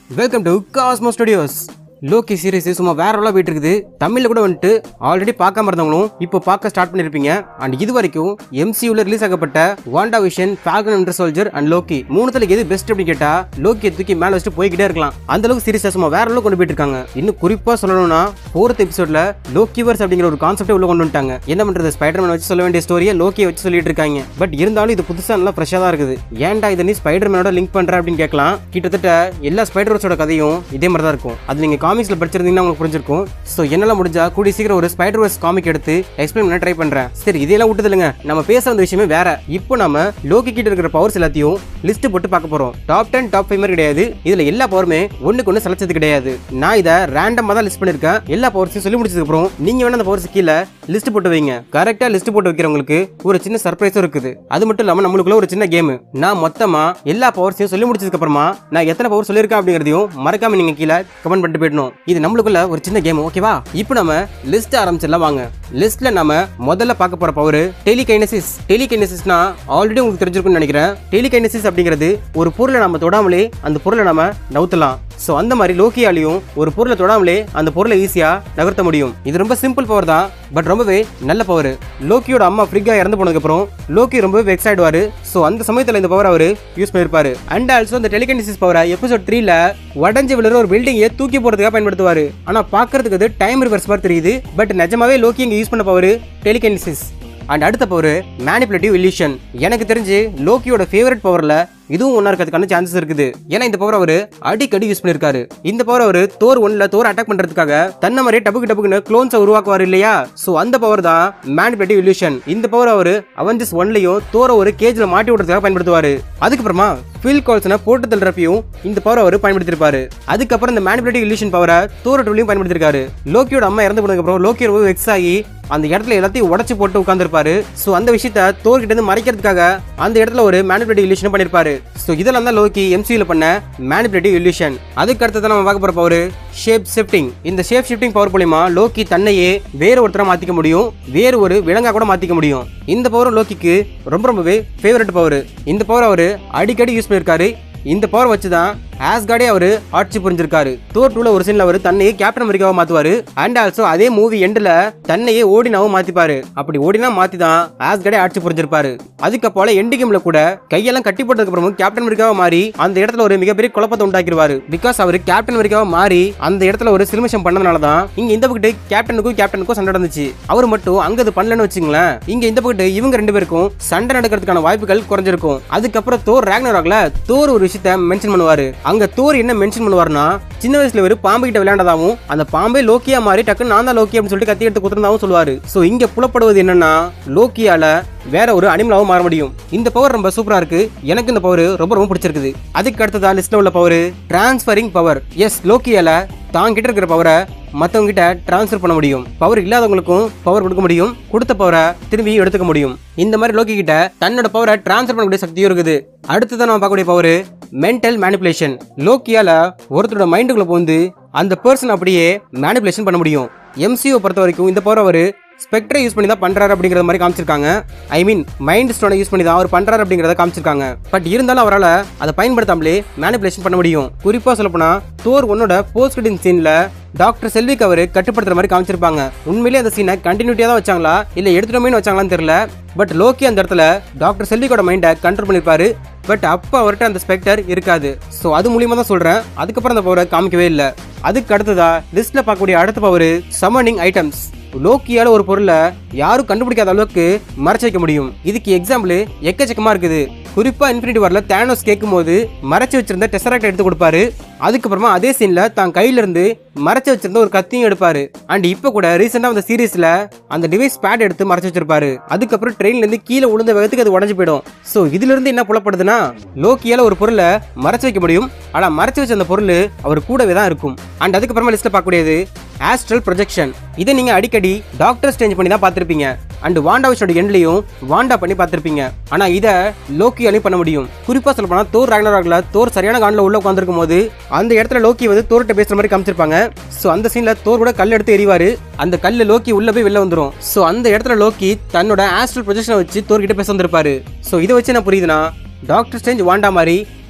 welcome to Cosmo studios Loki series சும்மா வேற லெவலாக போயிட்டு இருக்குது தமிழில் கூட வந்துட்டு ஆல்ரெடி பார்க்காம இருந்தவங்களும் இப்போ பார்க்க ஸ்டார்ட் பண்ணியிருப்பீங்க அண்ட் இது வரைக்கும் எம்சியூல ரிலீஸ் ஆகப்பட்ட WandaVision Falcon under soldier and Loki மூணுத்துல எது பெஸ்ட் அப்படின்னு கேட்டா லோக்கியை தூக்கி மேலே வச்சுட்டு போய்கிட்டே இருக்கலாம் அந்த அளவுக்கு சீரிஸ் சும்மா வேற அளவுக்கு கொண்டு போயிட்டு இருக்காங்க இன்னும் குறிப்பாக சொல்லணும்னா ஃபோர்த் எபிசோட்ல லோக்கிவர்ஸ் அப்படிங்கிற ஒரு கான்செப்டே உள்ள கொண்டு வந்துட்டாங்க என்ன பண்றது ஸ்பைடர்மேன் வச்சு சொல்ல வேண்டிய ஸ்டோரியை லோக்கியை வச்சு சொல்லிட்டு இருக்காங்க பட் இருந்தாலும் இது புதுசா நல்லா ஃப்ரெஷ்ஷாக தான் இருக்குது ஏன்டா இதை நீ ஸ்பைடர்மேனோட லிங்க் பண்ற அப்படின்னு கேட்கலாம் கிட்டத்தட்ட எல்லா ஸ்பைடர்ஸோட கதையும் இதே மாதிரி தான் இருக்கும் அது நீங்க காமிக்ஸ்ல படிச்சிருந்தீங்கன்னா உங்களுக்கு புரிஞ்சிருக்கும் ஸோ என்னால முடிஞ்சா கூடிய சீக்கிரம் ஒரு ஸ்பைடர்வர்ஸ் காமிக் எடுத்து எக்ஸ்பிளைன் பண்ண ட்ரை பண்றேன் சரி இதெல்லாம் விட்டது இல்லைங்க நம்ம பேச வந்த விஷயமே வேற இப்போ நம்ம லோக்கி கிட்ட இருக்கிற பவர்ஸ் எல்லாத்தையும் லிஸ்ட் போட்டு பார்க்க போறோம் டாப் டென் டாப் ஃபைவ் மாதிரி கிடையாது இதுல எல்லா பவருமே ஒண்ணுக்கு ஒன்று சலைச்சது கிடையாது நான் இதை ரேண்டமா தான் லிஸ்ட் பண்ணிருக்கேன் எல்லா பவர்ஸையும் சொல்லி முடிச்சதுக்கு அப்புறம் நீங்க வேணா அந்த பவர்ஸ் கீழே லிஸ்ட் போட்டு வைங்க கரெக்டா லிஸ்ட் போட்டு வைக்கிறவங்களுக்கு ஒரு சின்ன சர்ப்ரைஸும் இருக்குது அது மட்டும் இல்லாம நம்மளுக்குள்ள ஒரு சின்ன கேம் நான் மொத்தமா எல்லா பவர்ஸையும் சொல்லி முடிச்சதுக்கு அப்புறமா நான் எத்தனை பவர் சொல்லியிருக்கேன் அப்படிங்கிறதையும் மறக்காம நீங்க கீழே கமெண்ட் பண்ணிட்டு போயிடணும் இது நம்மளுக்குள்ள ஒரு சின்ன கேம் ஓகேவா இப்போ நம்ம லிஸ்ட் ஆரம்பிச்சிடலாம் வாங்க லிஸ்ட்ல நம்ம முதல்ல பார்க்க போற பவர் டெலிகைனசிஸ் டெலிகைனசிஸ்னா ஆல்ரெடி உங்களுக்கு தெரிஞ்சிருக்கும்னு நினைக்கிறேன் டெலிகைனசிஸ் அப்படிங்கிறது ஒரு பொருளை நம்ம தொடாமலே அந்த பொருளை நம்ம நவுத்தலாம் ஸோ அந்த மாதிரி லோக்கியாலையும் ஒரு பொருளை தொடாமலே அந்த பொருளை ஈஸியாக நகர்த்த முடியும் இது ரொம்ப சிம்பிள் பவர் தான் பட் ரொம்பவே நல்ல பவர் லோக்கியோட அம்மா ஃப்ரிக்கா இறந்து போனதுக்கப்புறம் லோக்கி ரொம்பவே வெக்ஸ் ஆயிடுவாரு ஸோ அந்த சமயத்தில் இந்த பவர் அவர் யூஸ் பண்ணியிருப்பாரு அண்ட் ஆல்சோ இந்த டெலிகனிசிஸ் பவரை எபிசோட் த்ரீல உடஞ்சி விழுற ஒரு பில்டிங்கை தூக்கி போறதுக்காக பயன்படுத்துவாரு ஆனால் பார்க்கறதுக்கு அது டைம் ரிவர்ஸ் மாதிரி தெரியுது பட் நிஜமாவே லோக்கி இங்கே யூஸ் பண்ண பவர் டெலிகனிசிஸ் அண்ட் அடுத்த பவர் மேனிப்புலேட்டிவ் illusion எனக்கு தெரிஞ்சு லோக்கியோட ஃபேவரட் பவர்ல இதுவும் ஒன்றா இருக்கிறதுக்கான சான்சஸ் இருக்குது ஏன்னா இந்த பவர் அவர் அடிக்கடி யூஸ் பண்ணியிருக்காரு இந்த பவர் அவர் தோர் ஒன்ல தோர் அட்டாக் பண்றதுக்காக தன்னை மாதிரியே டபுக்கு டபுக்குன்னு க்ளோன்ஸை உருவாக்குவார் இல்லையா ஸோ அந்த பவர் தான் மேனிப்புலேட்டிவ் illusion இந்த பவர் அவர் அவஞ்சஸ் ஒன்லையும் தோரை ஒரு கேஜ்ல மாட்டி விடுறதுக்காக பயன்படுத்துவாரு அதுக்கப்புறமா ஃபில் கால்ஸ்னா போட்டு தள்ளுறப்பையும் இந்த பவர் அவர் பயன்படுத்திருப்பாரு அதுக்கப்புறம் இந்த மேனிப்புலேட்டிவ் illusion பவரை தோர டூலையும் பயன்படுத்திருக்காரு லோக்கியோட அம்மா இறந்து போனதுக்கு அப்புறம் லோக்கி ரொம்ப வெக்ஸ் ஆகி அந்த இடத்துல எல்லாத்தையும் உடச்சு போட்டு உட்காந்துருப்பாரு ஸோ அந்த விஷயத்த தோர் கிட்ட இருந்து மறைக்கிறதுக்காக அந்த இடத்துல ஒரு மேனிபுலேட்டிவ் illusion பண்ணிருப்பாரு ஸோ இதெல்லாம் தான் லோக்கி எம்சியில் பண்ண மேனிபுலேட்டிவ் illusion அதுக்கு அடுத்தது நம்ம பார்க்க போற பவர் ஷேப் ஷிஃப்டிங் இந்த ஷேப் ஷிஃப்டிங் பவர் மூலியமா லோக்கி தன்னையே வேற ஒருத்தரை மாத்திக்க முடியும் வேறு ஒரு விலங்கா கூட மாத்திக்க முடியும் இந்த பவரும் லோக்கிக்கு ரொம்ப ரொம்பவே ஃபேவரட் பவர் இந்த பவர் அவர் அடிக்கடி யூஸ் பண்ணியிருக்காரு இந்த பவர் வச்சு தான் ஆஸ்கார்டே அவர் ஆட்சி புரிஞ்சிருக்காரு தோர் டூல ஒரு சீன்ல அவர் தன்னையே கேப்டன் அமெரிக்காவை மாத்துவாரு அண்ட் ஆல்சோ அதே மூவி எண்ட்ல தன்னையே ஓடினாவும் மாத்திப்பாரு அப்படி ஓடினா மாத்தி தான் ஆஸ்கார்டே ஆட்சி புரிஞ்சிருப்பாரு அதுக்கு போல எண்டு கேம்ல கூட கையெல்லாம் கட்டி போட்டதுக்கு அப்புறமும் கேப்டன் அமெரிக்காவை மாறி அந்த இடத்துல ஒரு மிகப்பெரிய குழப்பத்தை உண்டாக்கிடுவாரு பிகாஸ் அவர் கேப்டன் அமெரிக்காவை மாறி அந்த இடத்துல ஒரு சிலுமிஷம் பண்ணதுனால தான் இங்க இந்த பக்கத்து கேப்டனுக்கும் கேப்டனுக்கும் சண்டை நடந்துச்சு அவர் மட்டும் அங்க அது பண்ணலன்னு வச்சுங்களேன் இங்க இந்த பக்கத்து இவங்க ரெண்டு பேருக்கும் சண்டை நடக்கிறதுக்கான வாய்ப்புகள் குறைஞ்சிருக்கும் அதுக்கப்புறம் தோர் ரேக்னராக்ல தோர் ஒரு விஷயத்த மென்ஷன் பண்ணுவாரு அங்க தோர் என்ன மென்ஷன் பண்ணுவாருன்னா சின்ன வயசுல ஒரு பாம்பு கிட்ட விளையாண்டதாவும் அந்த பாம்பே லோக்கியா மாறி டக்குன்னு நான் தான் லோக்கி அப்படின்னு சொல்லிட்டு கத்தி எடுத்து குத்துறதாவும் சொல்லுவாரு சோ இங்க புலப்படுவது என்னன்னா லோக்கியால வேற ஒரு அனிமலாவும் மாற முடியும் இந்த பவர் ரொம்ப சூப்பரா இருக்கு எனக்கு இந்த பவர் ரொம்ப ரொம்ப பிடிச்சிருக்குது அதுக்கு அடுத்ததா லிஸ்ட்ல உள்ள பவர் டிரான்ஸ்ஃபரிங் பவர் எஸ் லோக்கியால தான் கிட்ட இருக்கிற பவரை மற்றவங்க கிட்ட டிரான்ஸ்ஃபர் பண்ண முடியும் பவர் இல்லாதவங்களுக்கும் பவர் கொடுக்க முடியும் கொடுத்த பவரை திரும்பி எடுத்துக்க முடியும் இந்த மாதிரி லோக்கி கிட்ட தன்னோட பவரை டிரான்ஸ்ஃபர் பண்ணக்கூடிய சக்தியும் இருக்குது அடுத்ததான் நம்ம பார்க்கக்கூடிய பவர் மென்டல் மேனிப்புலேஷன் லோக்கியால ஒருத்தரோட மைண்டுக்குள்ள போந்து அந்த பர்சன் அப்படியே மேனிப்புலேஷன் பண்ண முடியும் எம்சிஓ பொறுத்த வரைக்கும் இந்த பவர் அவர் ஸ்பெக்ட்ரை யூஸ் பண்ணி தான் பண்றாரு அப்படிங்கற மாதிரி காமிச்சிருக்காங்க ஐ மீன் மைண்ட் ஸ்டோனை யூஸ் பண்ணி தான் அவர் பண்றாரு அப்படிங்கறத காமிச்சிருக்காங்க பட் இருந்தாலும் அவரால் அதை பயன்படுத்தாமலே மேனிப்புலேஷன் பண்ண முடியும் குறிப்பா சொல்லப்போனா தோர் ஒன்னோட போஸ்ட் கிரெடிட் சீன்ல டாக்டர் செல்விக்கு அவர் கட்டுப்படுத்துற மாதிரி காமிச்சிருப்பாங்க உண்மையிலேயே அந்த சீனை கண்டினியூட்டியா தான் வச்சாங்களா இல்ல எடுத்துட்டோமேனு வச்சாங்களான்னு தெரியல பட் லோக்கி அந்த இடத்துல டாக்டர் செல்விக்கோட மைண்டை கண்ட்ரோல் பண்ணிருப்பாரு பட் அப்போ அவர்கிட்ட அந்த ஸ்பெக்டர் இருக்காது ஸோ அது மூலியமா தான் சொல்றேன் அதுக்கப்புறம் அந்த பவரை காமிக்கவே இல்லை அதுக்கு அடுத்ததா லிஸ்ட்ல பார்க்கக்கூடிய அடுத்த பவர் சமனிங் ஐட்டம்ஸ் லோக்கியால ஒரு பொருளை யாரும் கண்டுபிடிக்காத அளவுக்கு மறைச்சு வைக்க முடியும் இதுக்கு எக்ஸாம்பிள் எக்கச்சக்கமா இருக்குது குறிப்பா இன்ஃபினிட்டி வார்ல தேனோஸ் கேட்கும் போது மறைச்சு வச்சிருந்த டெசராக்ட் எடுத்து கொடுப்பாரு அதுக்கப்புறமா அதே சீன்ல தான் கையில இருந்து மறைச்சு வச்சிருந்த ஒரு கத்தியும் எடுப்பாரு அண்ட் இப்போ கூட ரீசெண்டா அந்த சீரீஸ்ல அந்த டிவைஸ் பேட் எடுத்து மறைச்சு வச்சிருப்பாரு அதுக்கப்புறம் ட்ரெயின்ல இருந்து கீழே விழுந்த வேகத்துக்கு அது உடஞ்சு போயிடும் சோ இதுல இருந்து என்ன புலப்படுதுன்னா லோக்கியால ஒரு பொருளை மறைச்சு வைக்க முடியும் ஆனா மறைச்சு வச்ச அந்த பொருள் அவர் கூடவே தான் இருக்கும் அண்ட் அதுக்கப்புறமா லிஸ்ட்ல பார்க்கக்கூடியது ஆஸ்ட்ரல் ப்ரொஜெக்ஷன் இதை நீங்க அடிக்கடி டாக்டர் ஸ்டேஞ்ச் பண்ணி தான் பார்த்திருப்பீங்க அண்ட் வாண்டா விஷோட எண்ட்லையும் வாண்டா பண்ணி பார்த்திருப்பீங்க ஆனா இதை லோக்கியாலையும் பண்ண முடியும் குறிப்பா சொல்ல போனா தோர் ராக்னராக்ல தோர் சரியான காண்டில் உள்ள உட்காந்துருக்கும் போது அந்த இடத்துல லோக்கி வந்து தோர்கிட்ட பேசுற மாதிரி காமிச்சிருப்பாங்க ஸோ அந்த சீன்ல தோர் கூட கல் எடுத்து எறிவாரு அந்த கல்லு லோக்கி உள்ள போய் வெளில வந்துரும் ஸோ அந்த இடத்துல லோக்கி தன்னோட ஆஸ்ட்ரல் ப்ரொஜெக்ஷனை வச்சு தோர்கிட்ட பேச வந்திருப்பாரு ஸோ இதை வச்சு என்ன புரியுதுன்னா டாக்டர் ஸ்டேஞ்ச் வாண்டா மாதிரி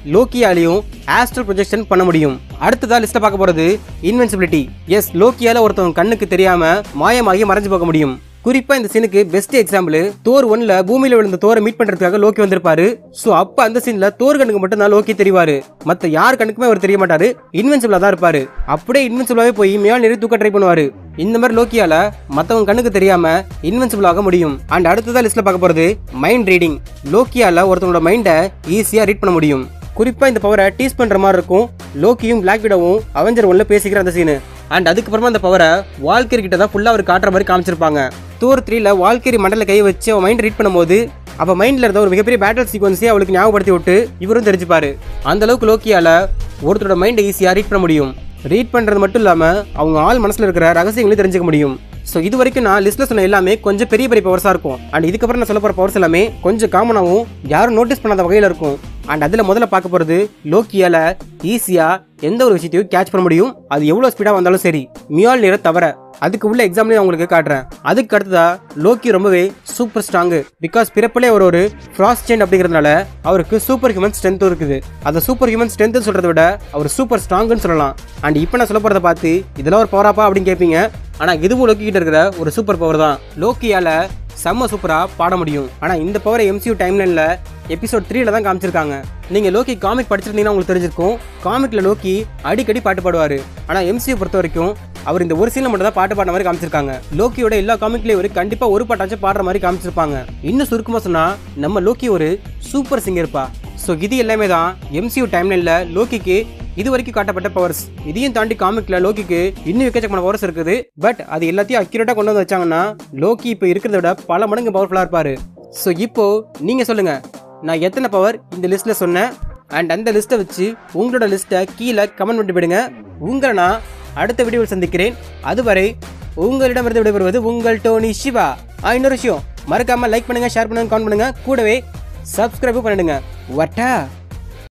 லோக்கியாலையும் ஆஸ்ட்ரல் ப்ரொஜெக்ஷன் பண்ண முடியும் அடுத்ததா லிஸ்ட்ல பார்க்க போறது இன்வென்சிபிலிட்டி எஸ் லோக்கியால ஒருத்தவங்க கண்ணுக்கு தெரியாம மாயமாகி மறைஞ்சு போக முடியும் குறிப்பா இந்த சீனுக்கு பெஸ்ட் எக்ஸாம்பிள் தோர் ஒன்ல பூமியில விழுந்த தோரை மீட் பண்றதுக்காக லோக்கி வந்திருப்பாரு சோ அப்ப அந்த சீன்ல தோர் கண்ணுக்கு மட்டும் தான் லோக்கி தெரிவாரு மத்த யார் கண்ணுக்குமே அவர் தெரிய மாட்டாரு இன்வென்சிபிளா தான் இருப்பாரு அப்படியே இன்வென்சிபிளாவே போய் மேல் நிறை தூக்க ட்ரை பண்ணுவாரு இந்த மாதிரி லோக்கியால மத்தவங்க கண்ணுக்கு தெரியாம இன்வென்சிபிள் ஆக முடியும் அண்ட் அடுத்ததா லிஸ்ட்ல பார்க்க போறது மைண்ட் ரீடிங் லோக்கியால ஒருத்தவங்களோட மைண்டை ஈஸியா ரீட் பண்ண முடியும் குறிப்பா இந்த பவரை டீஸ் பண்ற மாதிரி இருக்கும் லோக்கியும் பிளாக் விடவும் அவெஞ்சர் ஒன்ல பேசிக்கிற அந்த சீனு அண்ட் அதுக்கப்புறமா அந்த பவரை வால்கேரி கிட்ட தான் ஃபுல்லா அவர் காட்டுற மாதிரி காமிச்சிருப்பாங்க தோர் த்ரீல வால்கேரி மண்டல கை வச்சு அவன் மைண்ட் ரீட் பண்ணும்போது அப்ப மைண்ட்ல இருந்த ஒரு மிகப்பெரிய பேட்டல் சீக்வன்ஸே அவளுக்கு ஞாபகப்படுத்தி விட்டு இவரும் தெரிஞ்சுப்பாரு அந்த அளவுக்கு லோக்கியால ஒருத்தரோட மைண்டை ஈஸியா ரீட் பண்ண முடியும் ரீட் பண்றது மட்டும் இல்லாம அவங்க ஆள் மனசுல இருக்கிற ரகசியங்களையும் தெரிஞ்சுக்க முடியும் ஸோ இது வரைக்கும் நான் லிஸ்ட்ல சொன்ன எல்லாமே கொஞ்சம் பெரிய பெரிய பவர்ஸா இருக்கும் அண்ட் இதுக்கப்புறம் நான் சொல்ல போற பவர்ஸ் எல்லாமே கொஞ்சம் காமனாகவும் யாரும் நோட்டீஸ் பண்ணாத வகையில இருக்கும் அண்ட் அதுல முதல்ல பார்க்க போறது லோக்கியால ஈஸியா எந்த ஒரு விஷயத்தையும் கேட்ச் பண்ண முடியும் அது எவ்வளவு ஸ்பீடா வந்தாலும் சரி மியால் நிற தவிர அதுக்கு உள்ள எக்ஸாம்லேயும் உங்களுக்கு காட்டுறேன் அதுக்கு அடுத்ததா லோக்கி ரொம்பவே சூப்பர் ஸ்ட்ராங்கு பிகாஸ் பிறப்பிலே அவர் ஒரு ஃப்ராஸ்ட் செயின் அப்படிங்கிறதுனால அவருக்கு சூப்பர் ஹியூமன் ஸ்ட்ரென்த்தும் இருக்குது அந்த சூப்பர் ஹியூமன் ஸ்ட்ரென்த் சொல்றதை விட அவர் சூப்பர் ஸ்ட்ராங்குன்னு சொல்லலாம் அண்ட் இப்போ நான் சொல்ல போறதை பார்த்து இதெல்லாம் ஒரு பவராப்பா அப்படின்னு கேட்பீங்க ஆனா இதுவும் லோக்கி கிட்ட இருக்கிற ஒரு சூப்பர் பவர் தான் லோக்கியால செம்ம சூப்பரா பாட முடியும் ஆனா இந்த பவரை எம்சியூ டைம்லைன்ல எபிசோட் த்ரீல தான் காமிச்சிருக்காங்க நீங்க லோக்கி காமிக் படிச்சிருந்தீங்கன்னா உங்களுக்கு தெரிஞ்சிருக்கும் காமிக்ல லோக்கி அடிக்கடி பாட்டு பாடுவாரு ஆனா எம்சியூ பொறுத்த வரைக்கும் அவர் இந்த ஒரு சீன்ல மட்டும் தான் பாட்டு பாடுற மாதிரி காமிச்சிருக்காங்க லோக்கியோட எல்லா காமிக்லயும் ஒரு கண்டிப்பா ஒரு பாட்டாச்சும் பாடுற மாதிரி காமிச்சிருப்பாங்க இன்னும் சுருக்கமா சொன்னா நம்ம லோக்கி ஒரு சூப்பர் சிங்கர்ப்பா ஸோ இது எல்லாமே தான் எம்சியூ டைம்லைன்ல லோக்கிக்கு இது வரைக்கும் காட்டப்பட்ட பவர்ஸ் இதையும் தாண்டி காமிக்ல லோக்கிக்கு இன்னும் எக்கச்சக்கமான பவர்ஸ் இருக்குது பட் அது எல்லாத்தையும் அக்யூரேட்டா கொண்டு வந்து வச்சாங்கன்னா லோக்கி இப்போ இருக்கிறத விட பல மடங்கு பவர்ஃபுல்லா இருப்பாரு ஸோ இப்போ நீங்க சொல்லுங்க நான் எத்தனை பவர் இந்த லிஸ்ட்ல சொன்னேன் அண்ட் அந்த லிஸ்ட்டை வச்சு உங்களோட லிஸ்ட்டை கீழே கமெண்ட் பண்ணி விடுங்க உங்களை நான் அடுத்த வீடியோவில் சந்திக்கிறேன் அதுவரை உங்களிடமிருந்து விடைபெறுவது உங்கள் டோனி சிவா ஆ, இன்னொரு விஷயம் மறக்காம லைக் பண்ணுங்க ஷேர் பண்ணுங்க கமெண்ட் பண்ணுங்க கூடவே சப்ஸ்கிரைபும் பண்ணிடுங்க வட்டா